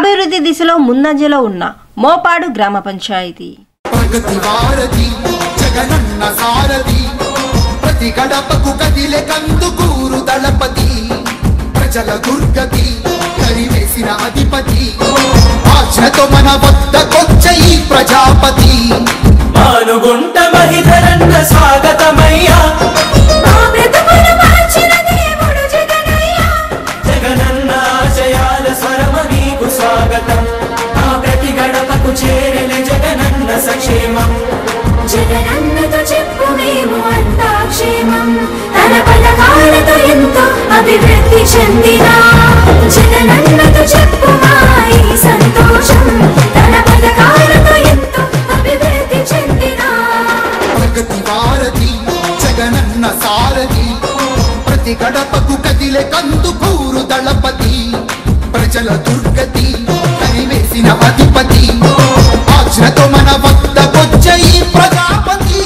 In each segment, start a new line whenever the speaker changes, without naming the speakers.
అభివృద్ధి దిశలో ముందంజలో ఉన్న మోపాడు గ్రామ పంచాయతీ
ప్రగతి వారధి జగనన్న సారథి ప్రతి గడపకు కదిలే కందుకూరు దళపతి ప్రజల దుర్గతి కరివేసిన అధిపతి ఆజ్ఞతో మన వద్దకొచ్చే ఈ ప్రజాపతి
మానుగుంట మహిధరన్న స్వాగతమయ్యా
మా బ్రతుకును మార్చిన దేవుడు జగనయ్య
జగనన్న ఆశయాల స్వరమ నీకు స్వాగతం ఆ ప్రతి గడపకు చేరిన జగనన్న సంక్షేమం
జగనన్నతో చెప్పు మేము అంతా క్షేమం తన పథకాలతో ఎంతో అభివృద్ధి చెందిన జగనన్నతో చెప్పు మా ఈ సంతోషం తన పథకాలతో ఎంతో అభివృద్ధి చెందిన
ప్రగతి వారధి జగనన్న సారథి ప్రతి గడపకు కదిలే కందుకూరు దళపతి ప్రజల దుర్గతి కరివేసిన అధిపతి ఆజ్ఞతో మన వద్దకొచ్చే ఈ ప్రజాపతి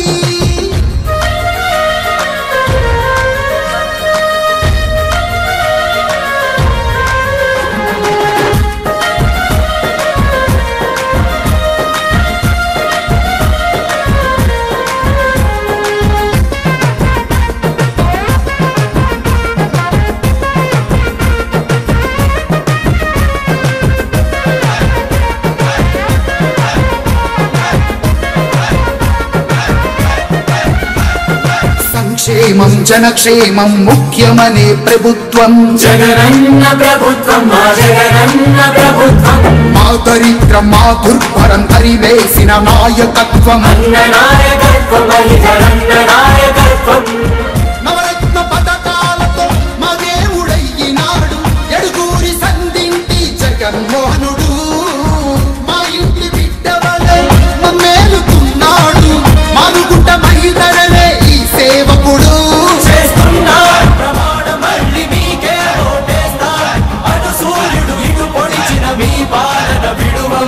సంక్షేమం జనక్షేమం ముఖ్యమనే ప్రభుత్వం
జగనన్న ప్రభుత్వం మా జగనన్న ప్రభుత్వం
మా దరిద్రం మా దుర్భరం కరివేసిన నాయకత్వం
అన్న నాయకత్వం మహిధరన్న నాయకత్వం
నవరత్న పథకాలతో మా దేవుడయ్యినాడు ఎడుగూరి సంధింటి జగన్మోహనుడు మా ఇంటి బిడ్డవలే మమ్మేలుతున్నాడు మానుగుంట మహిళలే ఈ సేవకుడు
చేస్తున్నారు ప్రమాణం మళ్ళీ మీకే ఓటేస్తా అటు సూర్యుడు ఇటు పొడిచిన మీ పాలన విడువం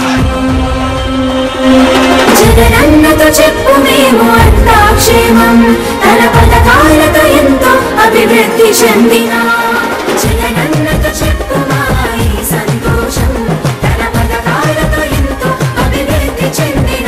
జగనన్నతో చెప్పు మేము అంతా క్షేమం తన పథకాలతో ఎంతో అభివృద్ధి చెందిన జగనన్నతో చెప్పు మా ఈ సంతోషం తన పథకాలతో ఎంతో అభివృద్ధి చెందిన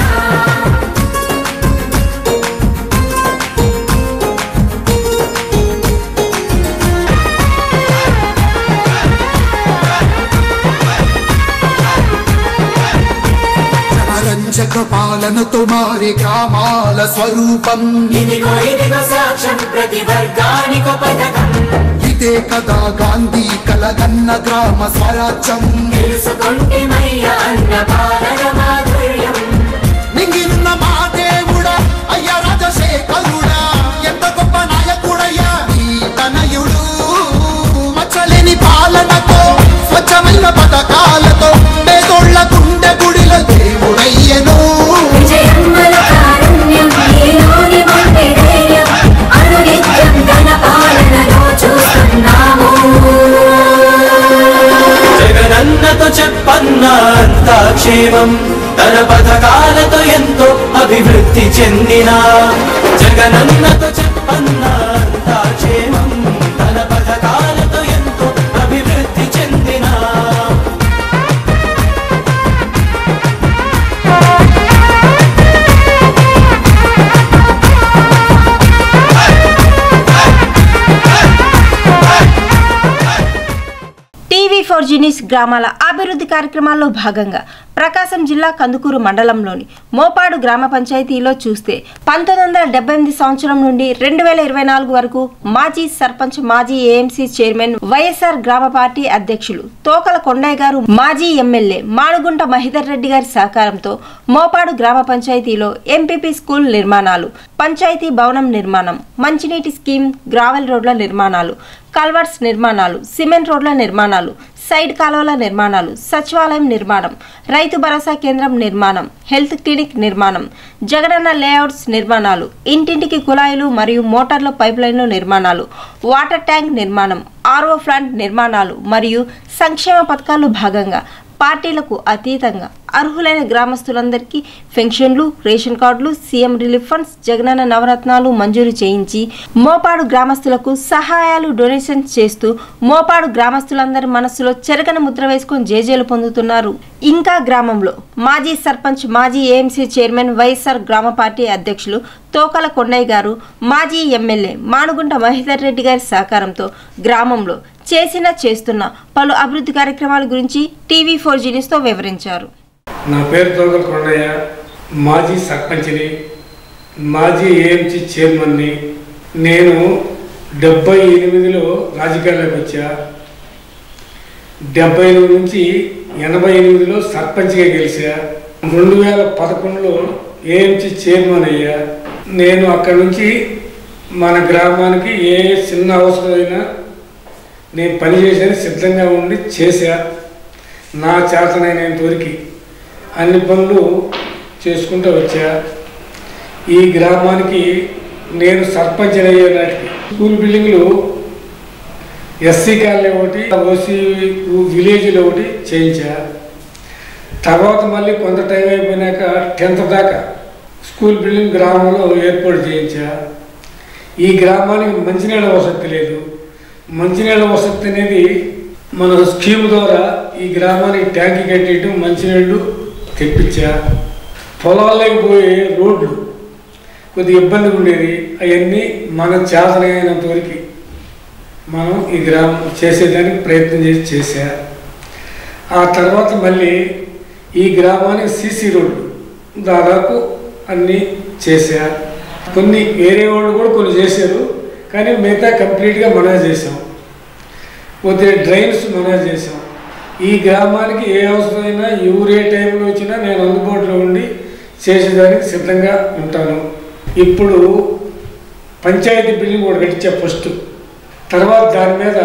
జనరంజక పాలనతో మారే గ్రామాల స్వరూపం
ఇదిగో ఇదిగో సాక్ష్యం ప్రతి వర్గానికో పథకం
ఇదే కదా గాంధీ కలగన్న గ్రామ స్వరాజ్యం
తెలుసుకుంటేమయ్య అన్న పాలన మాధుర్యం
మింగినున్న మా దేవుడా అయ్యా రాజశేఖరుడా ఎంత గొప్ప నాయకుడయ్యా ఈ తనయుడు మచ్చలేని పాలనతో స్వచ్ఛమైన పథకాలతో పేదోళ్ళ గుండె గుడిల దేవుడయ్యను
విజయమ్మల కారుణ్యం నీలోని మంటి ధైర్యం అనునిత్యం తన పాలనలో చూస్తున్నాము
జగనన్నతో చెప్పన్న అంతా క్షేమం తన పథకాలతో ఎంతో అభివృద్ధి చెందిన జగనన్నతో చెప్పన్న అంతా క్షేమం తన పథకాలతో ఎంతో అభివృద్ధి చెందిన
టీవీ ఫోర్ జీనిస్ గ్రామాల అభివృద్ధి కార్యక్రమాల్లో భాగంగా ప్రకాశం జిల్లా కందుకూరు మండలంలోని మోపాడు గ్రామ పంచాయతీలో చూస్తే పంతొమ్మిది వందల డెబ్బై ఎనిమిది సంవత్సరం నుండి రెండు వేల ఇరవై నాలుగు వరకు మాజీ సర్పంచ్ మాజీ ఏఎంసీ చైర్మన్ వైఎస్ఆర్ గ్రామ పార్టీ అధ్యక్షులు తోకల కొండయ్య గారు మాజీ ఎమ్మెల్యే మానుగుంట మహిధర్ రెడ్డి గారి సహకారంతో మోపాడు గ్రామ పంచాయతీలో ఎంపీపీ స్కూల్ నిర్మాణాలు పంచాయతీ భవనం నిర్మాణం మంచినీటి స్కీమ్ గ్రావెల్ రోడ్ల నిర్మాణాలు కల్వర్ట్స్ నిర్మాణాలు సిమెంట్ రోడ్ల నిర్మాణాలు సైడ్ కాలువల నిర్మాణాలు సచివాలయం నిర్మాణం రైతు భరోసా కేంద్రం నిర్మాణం హెల్త్ క్లినిక్ నిర్మాణం జగనన్న లేఅవుట్స్ నిర్మాణాలు ఇంటింటికి కుళాయిలు మరియు మోటార్ల పైప్ లైన్లు నిర్మాణాలు వాటర్ ట్యాంక్ నిర్మాణం ఆర్ఓ ప్లాంట్ నిర్మాణాలు మరియు సంక్షేమ పథకాల్లో భాగంగా పార్టీలకు అతీతంగా అర్హులైన గ్రామస్తులందరికీ పెన్షన్లు రేషన్ కార్డులు సీఎం రిలీఫ్ ఫండ్స్ జగనన్న నవరత్నాలు మంజూరు చేయించి మోపాడు గ్రామస్తులకు సహాయాలు డొనేషన్స్ చేస్తూ మోపాడు గ్రామస్తులందరి మనస్సులో చెరగన ముద్ర వేసుకొని జేజేలు పొందుతున్నారు ఇంకా గ్రామంలో మాజీ సర్పంచ్ మాజీ ఏఎంసీ చైర్మన్ వైఎస్ఆర్ గ్రామ పార్టీ అధ్యక్షులు తోకల కొండయ్య గారు మాజీ ఎమ్మెల్యే మానుగుంట మహేందర్ రెడ్డి గారి సహకారంతో గ్రామంలో చేసిన చేస్తున్న పలు అభివృద్ధి కార్యక్రమాల గురించి టీవీ ఫోర్ తో వివరించారు
నా పేరు తోగల కొండయ్య మాజీ సర్పంచ్ని మాజీ ఏఎంసీ చైర్మన్ని నేను డెబ్బై ఎనిమిదిలో రాజకీయాల్లోకి వచ్చా డెబ్బై ఎనిమిది నుంచి ఎనభై ఎనిమిదిలో సర్పంచ్గా గెలిచా రెండు వేల పదకొండులో ఏఎంసీ చైర్మన్ అయ్యా నేను అక్కడి నుంచి మన గ్రామానికి ఏ చిన్న అవసరమైనా నేను పనిచేసేది సిద్ధంగా ఉండి చేశా నా చేతనైనంత వరకు అన్ని పనులు చేసుకుంటూ వచ్చా ఈ గ్రామానికి నేను సర్పంచ్ అయ్యే నాటికి స్కూల్ బిల్డింగ్లు ఎస్సీ కాలనీ ఒకటి ఓసీ విలేజ్లో ఒకటి చేయించా తర్వాత మళ్ళీ కొంత టైం అయిపోయినాక టెన్త్ దాకా స్కూల్ బిల్డింగ్ గ్రామంలో ఏర్పాటు చేయించా ఈ గ్రామానికి మంచినీళ్ళ వసతి లేదు మంచినీళ్ళ వసతి అనేది మన స్కీమ్ ద్వారా ఈ గ్రామానికి ట్యాంకి కట్టేయటం మంచినీళ్ళు తెప్పించా పొలాల్లోకి పోయే రోడ్లు కొద్దిగా ఇబ్బందిగా ఉండేది అవన్నీ మన చేతనైనంత వరకు మనం ఈ గ్రామం చేసేదానికి ప్రయత్నం చేసి చేశా ఆ తర్వాత మళ్ళీ ఈ గ్రామానికి సీసీ రోడ్లు దాదాపు అన్నీ చేశా కొన్ని వేరే వాళ్ళు కూడా కొన్ని చేశారు కానీ మిగతా కంప్లీట్గా మనమే చేసాం పోతే డ్రైన్స్ మనమే చేసాం ఈ గ్రామానికి ఏ అవసరమైనా ఎవరు ఏ టైంలో వచ్చినా నేను అందుబాటులో ఉండి చేసేదానికి సిద్ధంగా ఉంటాను ఇప్పుడు పంచాయతీ బిల్డింగ్ కూడా కట్టించా ఫస్ట్ తర్వాత దాని మీద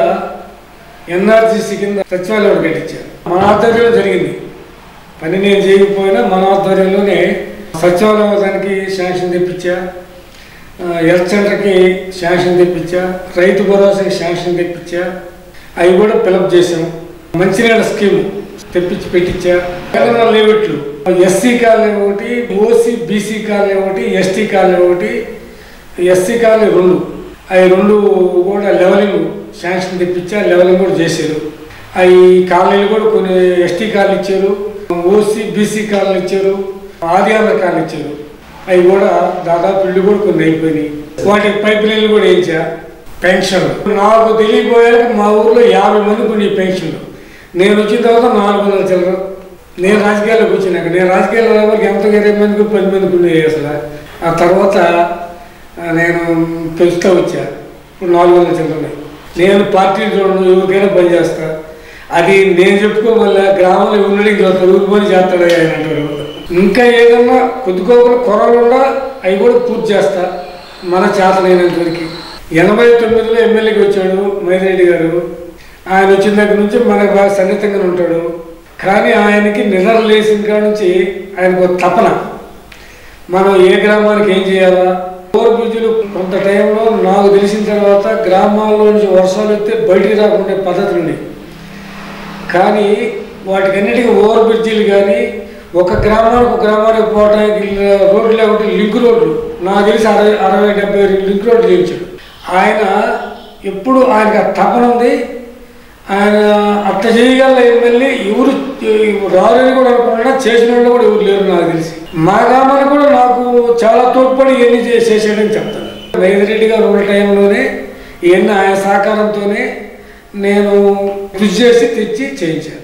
ఎన్ఆర్జీసీ కింద సచివాలయం ఒకటి కట్టించా మన ఆధ్వర్యంలో జరిగింది పని నేను చేయకపోయినా మన ఆధ్వర్యంలోనే సచివాలయం దానికి శాంక్షన్ తెప్పించా ఆ, హెల్త్ సెంటర్కి శాంక్షన్ తెప్పించా రైతు భరోసాకి శాంక్షన్ తెప్పించా అవి కూడా ఫిలప్ చేసాం మంచినీళ్ళ స్కీమ్ తెప్పించి పెట్టించా తెలంగాణ లేవట్లు ఎస్సీ కాలనీ ఒకటి ఓసీ బీసీ కాలనీ ఒకటి ఎస్టీ కాలనీ ఒకటి ఎస్సీ కాలనీ రెండు అవి రెండు కూడా లెవెలింగ్ శాంక్షన్ తెప్పించా లెవెలింగ్ కూడా చేశారు అవి కాలనీలు కూడా కొన్ని ఎస్టీ కాలనీ ఇచ్చారు ఓసీ బీసీ కాలనీ ఇచ్చారు ఆది ఆంధ్ర కాలనీ ఇచ్చారు అవి కూడా దాదాపు ఇల్లు కూడా కొన్ని అయిపోయినాయి వాటికి పైప్ లైన్లు కూడా వేయించా పెన్షన్ నాకు తెలియపోయాక మా ఊర్లో యాభై మంది కొన్ని పెన్షన్లు నేను వచ్చిన తర్వాత నాలుగు వందల చిల్లర నేను రాజకీయాల్లోకి వచ్చినాక నేను రాజకీయాల్లో రావడానికి ఎంత ఇరవై మందికి పది మందికి ఉండేవి అసలు ఆ తర్వాత ఆ, నేను పెంచుతూ వచ్చా ఇప్పుడు నాలుగు వందల చిల్లర ఉన్నాయి నేను పార్టీ చూడను ఎవరికైనా పని చేస్తా అది నేను చెప్పుకోవల్ల గ్రామంలో ఉన్నడికి చూస్తాడు ఊరి పని చేస్తాడు ఆయన అంటారు ఇంకా ఏదన్నా కొద్దికోకుండా కొరలు ఉన్నా అవి కూడా పూర్తి చేస్తా మన చేతనైనంత వరకు ఎనభై తొమ్మిదిలో ఎమ్మెల్యేకి వచ్చాడు మైదిరెడ్డి గారు ఆయన వచ్చిన దగ్గర నుంచి మనకు బాగా సన్నిహితంగా ఉంటాడు కానీ ఆయనకి నిద్ర లేచిన కాడ నుంచి ఆయనకు ఒక తపన మనం ఏ గ్రామానికి ఏం చేయాలా ఓవర్ బ్రిడ్జ్లు కొంత టైంలో నాకు తెలిసిన తర్వాత గ్రామాల్లో నుంచి వర్షాలు వస్తే బయటికి రాకుండా పద్ధతులు ఉన్నాయి కానీ వాటికన్నిటికీ ఓవర్ బ్రిడ్జిలు కానీ ఒక గ్రామానికి ఒక గ్రామానికి పోవడానికి రోడ్లు లేకపోతే లింక్ రోడ్లు నాకు తెలిసి అరవై అరవై డెబ్బై లింక్ రోడ్లు చేయించాడు ఆయన ఎప్పుడు ఆయనకు ఆ తపన ఉంది ఆయన అట్ట చేయగల ఎమ్మెల్యే ఎవరు రారని కూడా అనుకున్నా చేసిన వాళ్ళు కూడా ఎవరు లేరు నాకు తెలిసి మా గ్రామానికి కూడా నాకు చాలా తోడ్పడి ఇవన్నీ చే- చేసాడని చెప్తాను రైతురెడ్డి గారు ఉన్న టైంలోనే ఇవన్నీ ఆయన సహకారంతోనే నేను కృషి చేసి తెచ్చి చేయించాను